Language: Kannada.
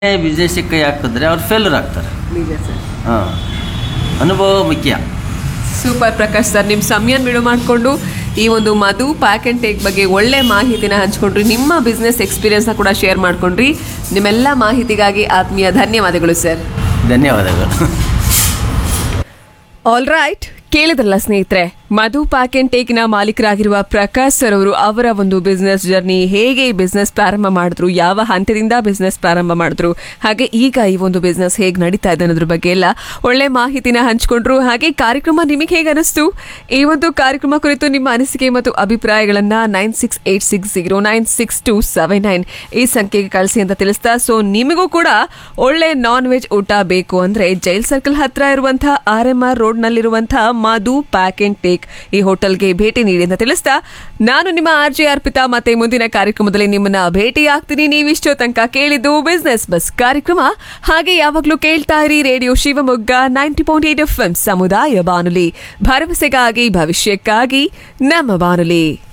ಬಿಸ್ನೆಸ್ಸಿಗೆ ಕೈ ಹಾಕಿದ್ರೆ ಅವ್ರು ಫೇಲ್ಯೂರ್ ಆಗ್ತಾರೆ ನಿಜ ಸರ್ ಹಾಂ ಅನುಭವ ಮುಖ್ಯ ಸೂಪರ್ ಪ್ರಕಾಶ್ ಸರ್ ನಿಮ್ಮ ಸಮಯನ ಬಿಡು ಮಾಡಿಕೊಂಡು ಈ ಒಂದು ಮಧು ಪ್ಯಾಕ್ ಆ್ಯಂಡ್ ಟೇಕ್ ಬಗ್ಗೆ ಒಳ್ಳೆ ಮಾಹಿತಿನ ಹಂಚ್ಕೊಂಡ್ರಿ ನಿಮ್ಮ ಬಿಸ್ನೆಸ್ ಎಕ್ಸ್ಪೀರಿಯನ್ಸ್ನ ಕೂಡ ಶೇರ್ ಮಾಡ್ಕೊಂಡ್ರಿ ನಿಮ್ಮೆಲ್ಲ ಮಾಹಿತಿಗಾಗಿ ಆತ್ಮೀಯ ಧನ್ಯವಾದಗಳು ಸರ್ ಧನ್ಯವಾದಗಳು ಆಲ್ ರೈಟ್ ಕೇಳಿದ್ರಲ್ಲ ಸ್ನೇಹಿತರೆ ಮಧು ಪ್ಯಾಕ್ ಅಂಡ್ ಟೇಕ್ನ ಮಾಲೀಕರಾಗಿರುವ ಪ್ರಕಾಶ್ ಸರ್ ಅವರು ಅವರ ಒಂದು ಬಿಸ್ನೆಸ್ ಜರ್ನಿ ಹೇಗೆ ಈ ಬಿಸ್ನೆಸ್ ಪ್ರಾರಂಭ ಮಾಡಿದ್ರು ಯಾವ ಹಂತದಿಂದ ಬಿಸ್ನೆಸ್ ಪ್ರಾರಂಭ ಮಾಡಿದ್ರು ಹಾಗೆ ಈಗ ಈ ಒಂದು ಬಿಸ್ನೆಸ್ ಹೇಗೆ ನಡೀತಾ ಇದೆ ಅನ್ನೋದ್ರ ಬಗ್ಗೆ ಎಲ್ಲ ಒಳ್ಳೆ ಮಾಹಿತಿನ ಹಂಚ್ಕೊಂಡ್ರು ಹಾಗೆ ಕಾರ್ಯಕ್ರಮ ನಿಮಗೆ ಹೇಗೆ ಅನಿಸ್ತು ಈ ಒಂದು ಕಾರ್ಯಕ್ರಮ ಕುರಿತು ನಿಮ್ಮ ಅನಿಸಿಕೆ ಮತ್ತು ಅಭಿಪ್ರಾಯಗಳನ್ನ nine six eight six zero nine six two seven nine ಈ ಸಂಖ್ಯೆಗೆ ಕಳಿಸಿ ಅಂತ ತಿಳಿಸ್ತಾ ಸೊ ನಿಮಗೂ ಕೂಡ ಒಳ್ಳೆ ನಾನ್ ವೆಜ್ ಊಟ ಬೇಕು ಅಂದ್ರೆ ಜೈಲ್ ಸರ್ಕಲ್ ಹತ್ರ ಇರುವಂತಹ ಆರ್ ಎಂ ಆರ್ ರೋಡ್ ನಲ್ಲಿರುವಂತಹ ಮಧು ಪ್ಯಾಕ್ ಅಂಡ್ ಟೇಕ್ ಈ ಹೋಟೆಲ್ಗೆ ಭೇಟಿ ನೀಡಿ ಅಂತ ತಿಳಿಸ್ತಾ ನಾನು ನಿಮ್ಮ ಆರ್ ಜೆ ಅರ್ಪಿತಾ ಮತ್ತೆ ಮುಂದಿನ ಕಾರ್ಯಕ್ರಮದಲ್ಲಿ ನಿಮ್ಮನ್ನ ಭೇಟಿ ಆಗ್ತೀನಿ ನೀವಿಷ್ಟೋ ತನಕ ಕೇಳಿದ್ದು ಬಿಸ್ನೆಸ್ ಬಸ್ ಕಾರ್ಯಕ್ರಮ ಹಾಗೆ ಯಾವಾಗ್ಲೂ ಕೇಳ್ತಾ ಇರಿ radio Shivamogga ninety point eight F ಸಮುದಾಯ ಬಾನುಲಿ ಭರವಸೆಗಾಗಿ ಭವಿಷ್ಯಕ್ಕಾಗಿ ನಮ್ಮ ಬಾನುಲಿ